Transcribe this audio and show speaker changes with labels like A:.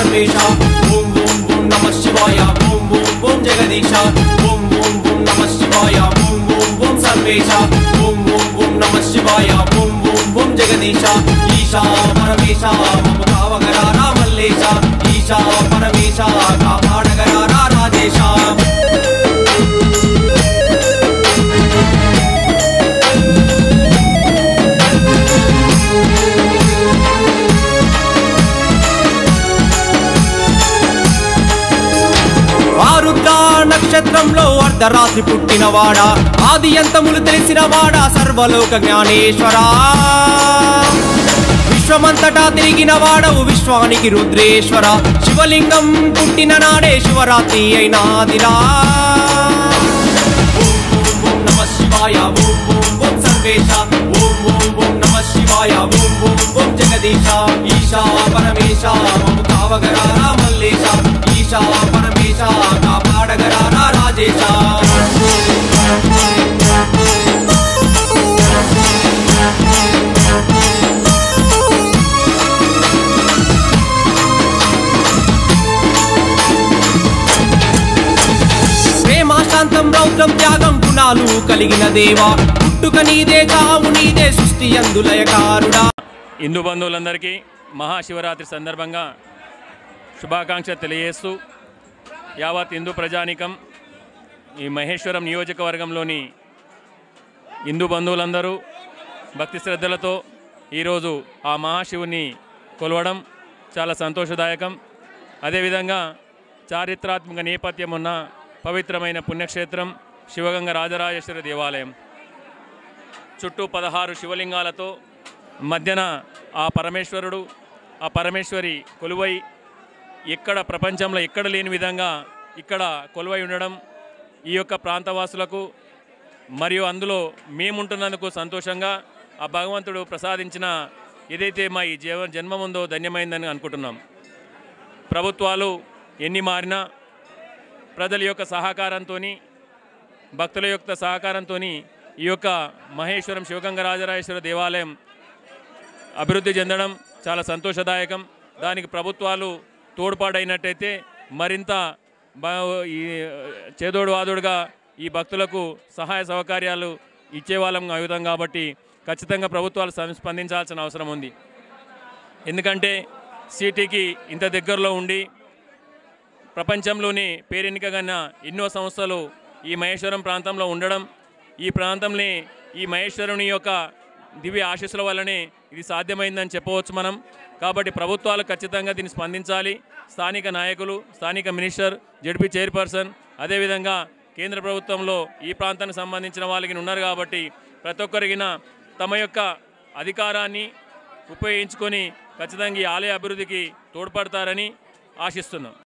A: సర్వేశ ఓం ఓం ఓం నమ శివాయ ఓం ఓం ఓం జగదీశ ఓం ఓం ఓం నమ శివాయ ఓం ఓం ఓం సర్వేశ ఓం ఓం ఓం నమ శివాయ ఓం ఓం ఓం జగదీశ ఈశా పరమేశ మమ కావగరారా మల్లేశ ఈశా పరమేశ కాపాడగరారా రాజేశ ఆరుద్ర నక్షత్రంలో అర్ధరాత్రి పుట్టినవాడా ఆది అంతములు తెలిసినవాడా సర్వలోక జ్ఞానేశ్వరా విశ్వమంతటా తిరిగిన వాడవు విశ్వానికి రుద్రేశ్వర శివలింగం పుట్టిన నాడే శివరాత్రి అయినాదిరా ఓం ఓం ఓం నమ శివాయ ఓం ఓం ఓం సర్వేశ ఓం ఓం ఓం నమ శివాయ ఓం ఓం ఓం జగదీశ ఈశా పరమేశ మమ కావగరారా మల్లేశ ఈశా పరమేశ కాపాడగరారా రాజేశ ప్రేమ శాంతం రౌద్రం త్యాగం గుణాలు కలిగిన దేవా పుట్టుక నీదే చావు నీదే సృష్టి అందులయకారుడా
B: హిందూ బంధువులందరికీ మహాశివరాత్రి సందర్భంగా శుభాకాంక్ష తెలియజేస్తూ యావత్ హిందూ ప్రజానికం ఈ మహేశ్వరం నియోజకవర్గంలోని హిందూ బంధువులందరూ భక్తి శ్రద్ధలతో ఈరోజు ఆ మహాశివుని కొలవడం చాలా సంతోషదాయకం అదేవిధంగా చారిత్రాత్మక నేపథ్యం ఉన్న పవిత్రమైన పుణ్యక్షేత్రం శివగంగ రాజరాజేశ్వరి దేవాలయం చుట్టూ పదహారు శివలింగాలతో మధ్యన ఆ పరమేశ్వరుడు ఆ పరమేశ్వరి కొలువై ఎక్కడ ప్రపంచంలో ఎక్కడ లేని విధంగా ఇక్కడ కొలువై ఉండడం ఈ యొక్క ప్రాంతవాసులకు మరియు అందులో మేముంటున్నందుకు సంతోషంగా ఆ భగవంతుడు ప్రసాదించిన ఏదైతే మా ఈ జీవ జన్మం ఉందో ధన్యమైందని అనుకుంటున్నాం ప్రభుత్వాలు ఎన్ని మారినా ప్రజల యొక్క సహకారంతో భక్తుల యొక్క సహకారంతో ఈ యొక్క మహేశ్వరం శివగంగ రాజరాజేశ్వర దేవాలయం అభివృద్ధి చెందడం చాలా సంతోషదాయకం దానికి ప్రభుత్వాలు తోడ్పాడైనట్టయితే మరింత బా ఈ చేదోడు వాదోడుగా ఈ భక్తులకు సహాయ సౌకర్యాలు ఇచ్చేవాళ్ళం అవుతాం కాబట్టి ఖచ్చితంగా ప్రభుత్వాలు సం- స్పందించాల్సిన అవసరం ఉంది ఎందుకంటే సిటీకి ఇంత దగ్గరలో ఉండి ప్రపంచంలోనే పేరెన్నికగన్న ఎన్నో సంస్థలు ఈ మహేశ్వరం ప్రాంతంలో ఉండడం ఈ ప్రాంతంలో ఈ మహేశ్వరుని యొక్క దివ్య ఆశీస్సుల వల్లనే ఇది సాధ్యమైందని చెప్పవచ్చు మనం కాబట్టి ప్రభుత్వాలు ఖచ్చితంగా దీన్ని స్పందించాలి స్థానిక నాయకులు స్థానిక మినిస్టర్ జడ్పీ చైర్పర్సన్ అదేవిధంగా కేంద్ర ప్రభుత్వంలో ఈ ప్రాంతానికి సంబంధించిన వాళ్ళకి ఉన్నారు కాబట్టి ప్రతి ఒక్కరిగిన తమ యొక్క అధికారాన్ని ఉపయోగించుకొని ఖచ్చితంగా ఈ ఆలయ అభివృద్ధికి తోడ్పడతారని ఆశిస్తున్నాం